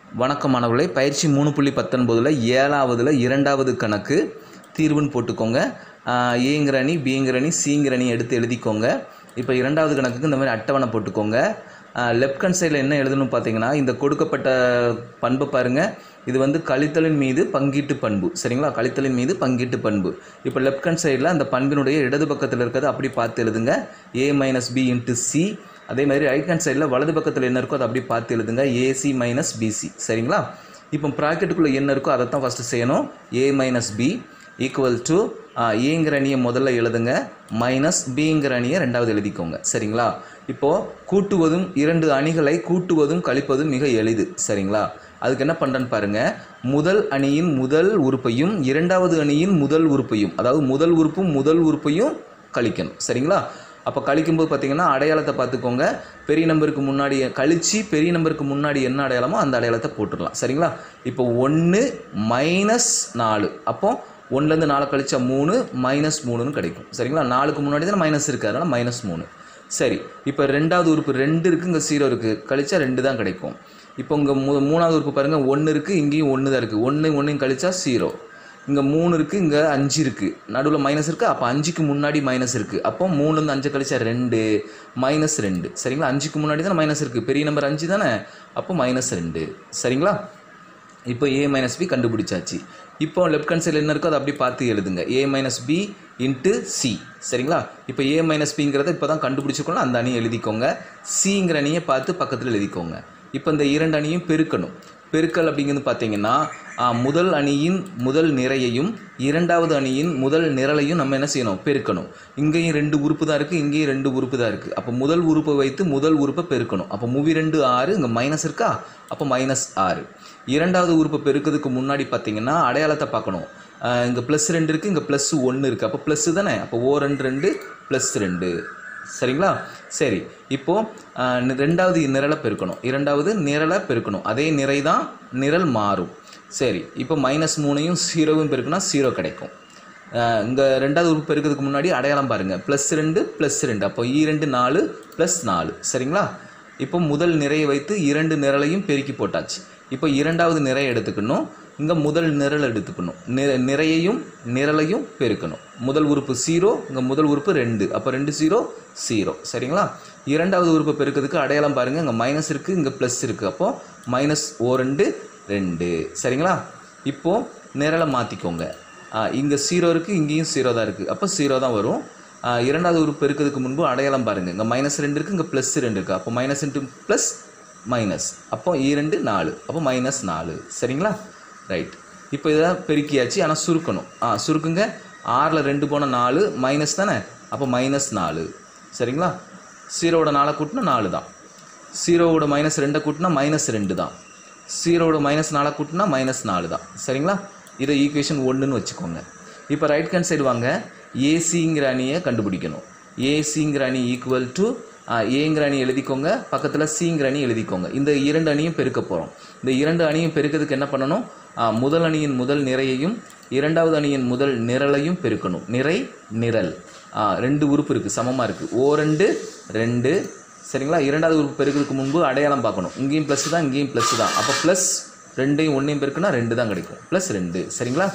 வணக்கம் மாணவர்களே பயிற்சி மூணு புள்ளி பத்தொன்பதில் ஏழாவதில் இரண்டாவது கணக்கு தீர்வுன்னு போட்டுக்கோங்க ஆஹ் ஏங்கிற அணி பிங்கிற அணி சிங்கிற அணி எடுத்து எழுதிக்கோங்க இப்போ இரண்டாவது கணக்குக்கு இந்த மாதிரி அட்டவணை போட்டுக்கோங்க லெஃப்ட் ஹேண்ட் சைடில் என்ன எழுதணும் பார்த்தீங்கன்னா இந்த கொடுக்கப்பட்ட பண்பை பாருங்கள் இது வந்து கழித்தலின் மீது பங்கீட்டு பண்பு சரிங்களா கழித்தலின் மீது பங்கீட்டு பண்பு இப்போ லெஃப்ட் ஹேண்ட் சைடில் அந்த பண்பினுடைய இடது பக்கத்தில் இருக்கிறது அப்படி பார்த்து எழுதுங்க A minus B into C அதே மாதிரி ரைட் ஹேண்ட் சைடில் வலது பக்கத்தில் என்ன இருக்கோ அதை அப்படி பார்த்து எழுதுங்க ஏசி மைனஸ் பிசி சரிங்களா இப்போ ப்ராக்கெட்டுக்குள்ளே என்ன இருக்கோ அதை தான் ஃபஸ்ட்டு செய்யணும் A minus B equal to ஏங்கிற அணியை முதல்ல எழுதுங்க மைனஸ் பிங்கிற அணியை ரெண்டாவது எழுதிக்கோங்க சரிங்களா இப்போது கூட்டுவதும் இரண்டு அணிகளை கூட்டுவதும் கழிப்பதும் மிக எளிது சரிங்களா அதுக்கு என்ன பண்ணுறேன்னு பாருங்கள் முதல் அணியின் முதல் உறுப்பையும் இரண்டாவது அணியின் முதல் உறுப்பையும் அதாவது முதல் உறுப்பும் முதல் உறுப்பையும் கழிக்கணும் சரிங்களா அப்போ கழிக்கும்போது பார்த்தீங்கன்னா அடையாளத்தை பார்த்துக்கோங்க பெரிய நம்பருக்கு முன்னாடி கழிச்சு பெரிய நம்பருக்கு முன்னாடி என்ன அடையாளமோ அந்த அடையாளத்தை போட்டுடலாம் சரிங்களா இப்போ ஒன்று மைனஸ் நாலு அப்போ ஒன்றுலேருந்து நாலு கழிச்சா மூணு மைனஸ் மூணுன்னு கிடைக்கும் சரிங்களா நாலுக்கு முன்னாடி தானே மைனஸ் இருக்குது அதனால் மைனஸ் மூணு சரி இப்போ ரெண்டாவது உறுப்பு ரெண்டு இருக்குது இங்கே ஜீரோ இருக்குது கழிச்சா ரெண்டு தான் கிடைக்கும் இப்போ இங்கே மூ மூணாவது உறுப்பு பாருங்கள் ஒன்று இருக்குது இங்கேயும் ஒன்று தான் இருக்குது ஒன்று ஒன்றையும் கழிச்சா ஜீரோ இங்கே மூணு இருக்குது இங்கே அஞ்சு இருக்குது நடுவில் மைனஸ் இருக்குது அப்போ அஞ்சுக்கு முன்னாடி மைனஸ் இருக்குது அப்போ மூணுலேருந்து அஞ்சு கழிச்சா ரெண்டு மைனஸ் ரெண்டு சரிங்களா அஞ்சுக்கு முன்னாடி தானே மைனஸ் இருக்குது பெரிய நம்பர் அஞ்சு தானே அப்போ மைனஸ் ரெண்டு சரிங்களா இப்போ ஏ மைனஸ் பி கண்டுபிடிச்சாச்சு இப்போ லெஃப்ட் ஹேண்ட் சைடில் என்ன இருக்கோ அதை அப்படி பார்த்து எழுதுங்க A minus B into C சரிங்களா இப்போ ஏ மைனஸ் பிங்கிறத இப்போ தான் கண்டுபிடிச்சிக்கணும் அந்த அணியை எழுதிக்கோங்க சிங்கிற அணியை பார்த்து பக்கத்தில் எழுதிக்கோங்க இப்போ இந்த இரண்டு அணியும் பெருக்கணும் பெருக்கல் அப்படிங்கிறது பார்த்தீங்கன்னா ஆ, முதல் அணியின் முதல் நிறையையும் இரண்டாவது அணியின் முதல் நிரலையும் நம்ம என்ன செய்யணும் பெருக்கணும் இங்கேயும் ரெண்டு உறுப்பு தான் இருக்குது இங்கேயும் ரெண்டு உறுப்பு தான் இருக்குது அப்போ முதல் உறுப்பை வைத்து முதல் உறுப்பை பெருக்கணும் அப்போ மூவி ரெண்டு ஆறு இங்கே மைனஸ் இருக்கா அப்போ மைனஸ் ஆறு இரண்டாவது உறுப்பை பெருக்கிறதுக்கு முன்னாடி பார்த்தீங்கன்னா அடையாளத்தை பார்க்கணும் இங்கே ப்ளஸ் ரெண்டு இருக்குது இங்கே ப்ளஸ் ஒன்று இருக்குது அப்போ ப்ளஸ் தானே அப்போ ஓ ரெண்டு ரெண்டு ப்ளஸ் ரெண்டு சரிங்களா சரி இப்போது ரெண்டாவது நிரலை பெருக்கணும் இரண்டாவது நிரலை பெருக்கணும் அதே நிறை தான் நிரல் மாறும் சரி இப்போ மைனஸ் மூணையும் ஜீரோவும் பெருக்குனா ஜீரோ கிடைக்கும் இங்கே ரெண்டாவது உறுப்பு பெருக்கிறதுக்கு முன்னாடி அடையாளம் பாருங்கள் ப்ளஸ் ரெண்டு ப்ளஸ் ரெண்டு அப்போ ஈ ரெண்டு நாலு ப்ளஸ் நாலு சரிங்களா இப்போ முதல் நிறையை வைத்து இரண்டு நிரலையும் பெருக்கி போட்டாச்சு இப்போ இரண்டாவது நிறை எடுத்துக்கணும் இங்கே முதல் நிரல் எடுத்துக்கணும் நிற நிறையையும் நிரலையும் பெருக்கணும் முதல் உறுப்பு ஜீரோ இங்கே முதல் உறுப்பு ரெண்டு அப்போ ரெண்டு ஜீரோ ஜீரோ சரிங்களா இரண்டாவது உறுப்பை பெருக்கிறதுக்கு அடையாளம் பாருங்கள் இங்கே மைனஸ் இருக்குது இங்கே ப்ளஸ் இருக்குது அப்போது மைனஸ் ஓ ரெண்டு ரெண்டு சரிங்களா இப்போது நிரலை மாற்றிக்கோங்க இங்கே ஜீரோ இருக்குது இங்கேயும் ஜீரோ தான் இருக்குது அப்போ ஜீரோ தான் வரும் ஆ, இரண்டாவது உறுப்பு பெருக்கிறதுக்கு முன்பு அடையாளம் பாருங்கள் இங்கே மைனஸ் ரெண்டு இருக்குது இங்கே ப்ளஸ் ரெண்டு இருக்குது அப்போ மைனஸ் இன்ட்டு ப்ளஸ் மைனஸ் அப்போ இரண்டு நாலு அப்போ மைனஸ் நாலு சரிங்களா ரைட் இப்போ இதெல்லாம் பெருக்கியாச்சு ஆனால் சுருக்கணும் ஆ சுருக்குங்க ஆறில் ரெண்டு போன நாலு மைனஸ் தானே அப்போ மைனஸ் நாலு சரிங்களா ஜீரோவோட நாலை கூட்டினா நாலு தான் ஜீரோவோட மைனஸ் ரெண்டை கூட்டினா மைனஸ் ரெண்டு தான் ஜீரோவோட மைனஸ் நாலை கூட்டினா மைனஸ் நாலு தான் சரிங்களா இதை ஈக்குவேஷன் ஒன்றுன்னு வச்சுக்கோங்க இப்போ ரைட் ஹேண்ட் சைடு வாங்க ஏசிங்கிற அணியை கண்டுபிடிக்கணும் ஏசிங்கிற அணி ஈக்குவல் டு ஏங்கிற அணி எழுதிக்கோங்க பக்கத்தில் சிங்கிற அணி எழுதிக்கோங்க இந்த இரண்டு அணியும் பெருக்க போகிறோம் இந்த இரண்டு அணியும் பெருக்கிறதுக்கு என்ன பண்ணணும் ஆ, முதல் அணியின் முதல் நிறையையும் இரண்டாவது அணியின் முதல் நிரலையும் பெருக்கணும் நிறை நிரல் ஆ, ரெண்டு உறுப்பு இருக்குது சமமாக இருக்குது ஓ ரெண்டு ரெண்டு சரிங்களா இரண்டாவது உறுப்பு பெருக்கிறதுக்கு முன்பு அடையாளம் பார்க்கணும் இங்கேயும் ப்ளஸ் தான் இங்கேயும் ப்ளஸ் தான் அப்போ ப்ளஸ் ரெண்டையும் ஒன்றையும் பெருக்குனா ரெண்டு தான் கிடைக்கும் ப்ளஸ் ரெண்டு சரிங்களா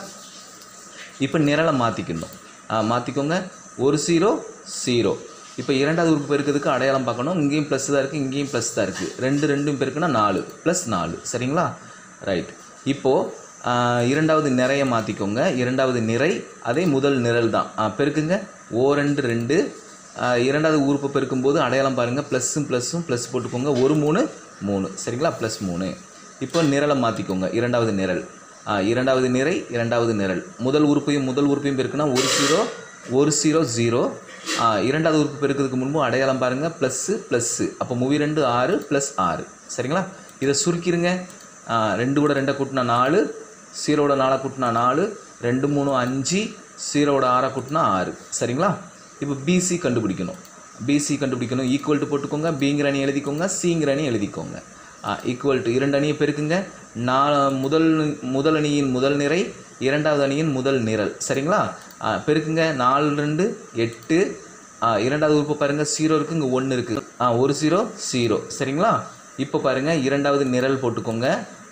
இப்போ நிரலை மாற்றிக்கணும் மாற்றிக்கோங்க ஒரு ஜீரோ ஜீரோ இப்போ இரண்டாவது உறுப்பு பெருக்கிறதுக்கு அடையாளம் பார்க்கணும் இங்கேயும் ப்ளஸ் தான் இருக்குது இங்கேயும் ப்ளஸ் தான் இருக்குது ரெண்டு ரெண்டும் பெருக்குனா நாலு ப்ளஸ் நாலு சரிங்களா ரைட் இப்போது இரண்டாவது நிறைய மாற்றிக்கோங்க இரண்டாவது நிறை அதே முதல் நிரல் தான் ஆ, பெருக்குங்க ஓ ரெண்டு ரெண்டு ஆ, இரண்டாவது உறுப்பு பெருக்கும்போது அடையாளம் பாருங்கள் ப்ளஸ்ஸும் ப்ளஸ்ஸும் ப்ளஸ் போட்டுக்கோங்க ஒரு மூணு மூணு சரிங்களா ப்ளஸ் மூணு இப்போ நிரலை மாற்றிக்கோங்க இரண்டாவது நிரல் ஆ, இரண்டாவது நிறை இரண்டாவது நிரல் முதல் உறுப்பையும் முதல் உறுப்பையும் பெருக்குனா ஒரு ஜீரோ ஒரு ஜீரோ ஜீரோ ஆ, இரண்டாவது உறுப்பு பெருக்கிறதுக்கு முன்பு அடையாளம் பாருங்கள் ப்ளஸ்ஸு ப்ளஸ்ஸு அப்போ மூவி ரெண்டு ஆறு ப்ளஸ் ஆறு சரிங்களா இதை சுருக்கிடுங்க ஆ, ரெண்டு கூட ரெண்டை கூட்டினா நாலு ஜீரோட நாலை கூட்டினா நாலு ரெண்டு மூணு அஞ்சு ஜீரோட ஆறை கூட்டினா ஆறு சரிங்களா இப்போ பிசி கண்டுபிடிக்கணும் பிசி கண்டுபிடிக்கணும் ஈக்குவல் டு போட்டுக்கோங்க பிங்கிற அணி எழுதிக்கோங்க சிங்கிற அணி எழுதிக்கோங்க ஈக்குவல் டு இரண்டு அணியை பெருக்குங்க நா முதல் முதல் அணியின் முதல் நிறை இரண்டாவது அணியின் முதல் நிரல் சரிங்களா ஆ, பெருக்குங்க நாலு ரெண்டு எட்டு ஆ, இரண்டாவது உறுப்பு பாருங்கள் ஜீரோ இருக்குது இங்கே ஒன்று இருக்குது ஆ ஒரு ஜீரோ ஜீரோ சரிங்களா இப்போ பாருங்கள் இரண்டாவது நிரல் போட்டுக்கோங்க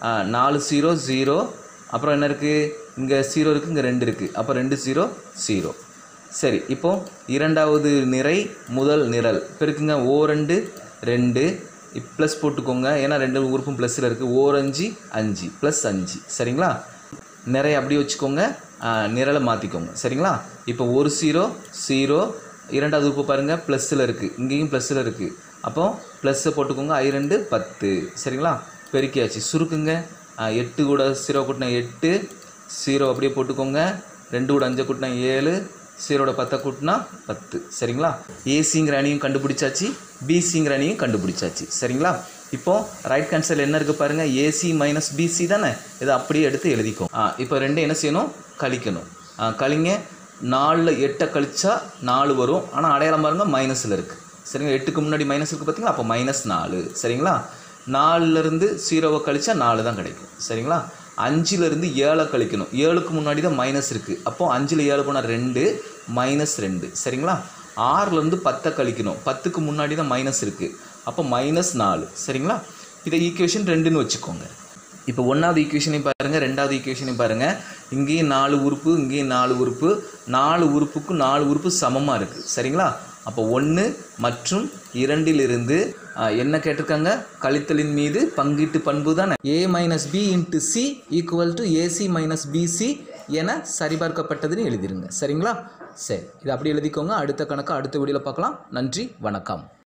நாலு ஜீரோ ஜீரோ அப்புறம் என்ன இருக்குது இங்கே ஜீரோ இருக்குது இங்கே ரெண்டு இருக்குது அப்போ ரெண்டு ஜீரோ ஜீரோ சரி இப்போ இரண்டாவது நிறை முதல் நிரல் பெருக்குங்க ஓ ரெண்டு ரெண்டு ப்ளஸ் போட்டுக்கோங்க ஏன்னா ரெண்டு உறுப்பும் ப்ளஸில் இருக்குது ஓரஞ்சு அஞ்சு ப்ளஸ் அஞ்சு சரிங்களா நிறைய அப்படி வச்சுக்கோங்க ஆ, நிரலை மாற்றிக்கோங்க சரிங்களா இப்போ ஒரு ஜீரோ ஜீரோ இரண்டாவது உறுப்பு பாருங்கள் ப்ளஸ்ஸில் இருக்குது இங்கேயும் ப்ளஸ்ஸில் இருக்குது அப்போ ப்ளஸ்ஸை போட்டுக்கோங்க ஐ ரெண்டு பத்து சரிங்களா பெருக்கியாச்சு சுருக்குங்க ஆ, எட்டு கூட ஜீரோ கூட்டினா எட்டு ஜீரோ அப்படியே போட்டுக்கோங்க ரெண்டு கூட அஞ்சை கூட்டினா ஏழு ஜீரோட பத்தை கூட்டினா பத்து சரிங்களா ஏசிங்கிற அணியும் கண்டுபிடிச்சாச்சு பிசிங்கிற அணியும் கண்டுபிடிச்சாச்சு சரிங்களா இப்போ ரைட் கேன்சல் என்ன இருக்குது பாருங்கள் ஏசி மைனஸ் பிசி தானே இதை அப்படியே எடுத்து எழுதிக்கோ ஆ இப்போ ரெண்டும் என்ன செய்யணும் கழிக்கணும் ஆ, கழிங்க நாலில் எட்டை கழிச்சா நாலு வரும் ஆனால் அடையாளம் பாருங்க மைனஸில் இருக்குது சரிங்களா எட்டுக்கு முன்னாடி மைனஸ் இருக்குது பார்த்தீங்களா அப்போ மைனஸ் நாலு சரிங்களா நாலுலேருந்து ஜீரோவை கழிச்சா நாலு தான் கிடைக்கும் சரிங்களா அஞ்சுலேருந்து ஏழை கழிக்கணும் ஏழுக்கு முன்னாடி தான் மைனஸ் இருக்குது அப்போ அஞ்சில் ஏழு போனால் ரெண்டு மைனஸ் ரெண்டு சரிங்களா ஆறுலேருந்து பத்தை கழிக்கணும் பத்துக்கு முன்னாடி தான் மைனஸ் இருக்குது அப்போ மைனஸ் நாலு சரிங்களா இதை ஈக்குவேஷன் ரெண்டுன்னு வச்சுக்கோங்க இப்போ ஒன்றாவது ஈக்குவேஷனையும் பாருங்கள் ரெண்டாவது ஈக்குவேஷனையும் பாருங்கள் இங்கேயும் நாலு உறுப்பு இங்கேயும் நாலு உறுப்பு நாலு உறுப்புக்கும் நாலு உறுப்பு சமமாக இருக்குது சரிங்களா அப்போ ஒன்று மற்றும் இரண்டிலிருந்து ஆ, என்ன கேட்டிருக்காங்க கழித்தலின் மீது பங்கீட்டு பண்பு தானே A minus B into C equal to AC minus BC என சரிபார்க்கப்பட்டதுன்னு எழுதிருங்க சரிங்களா சரி இதை அப்படி எழுதிக்கோங்க அடுத்த கணக்கு அடுத்த வீடியோவில் பார்க்கலாம் நன்றி வணக்கம்